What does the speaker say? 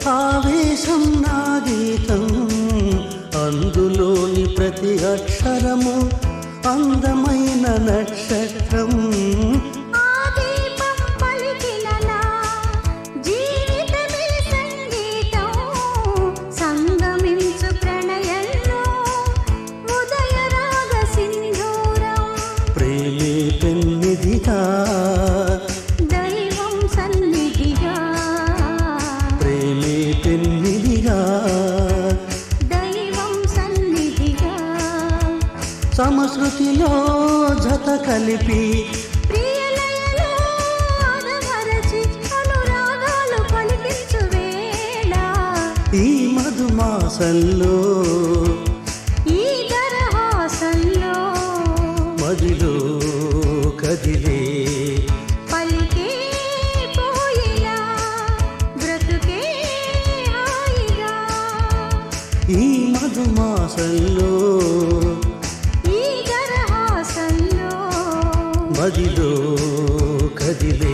ఆవేశం నా గీతం అందులోని ప్రతి అక్షరము అందమైన నక్షత్రం ఆ దీపం పలికిన నా జీవితమే సంగీతం సంగమించు ప్రణయంలో ఉదయ రాగ సింధూరం ప్రేమే పెన్నిదిగా దైవం సన్నిధిగా ప్రేమే పెన్నిదిగా దైవం సన్నిధిగా సమశృతిలో జత కలిపి ప్రియలయలో ఆదమరచి అనురాగాలు పలికించు వేళ ఈ మధుమాసంలో ఈ దరహాసంలో మదిలో కదిలే పలికే పోయినా బ్రతుకే హాయిగా ఈ మధుమాసంలో ఈ దరహాసంలో మదిలో కదిలే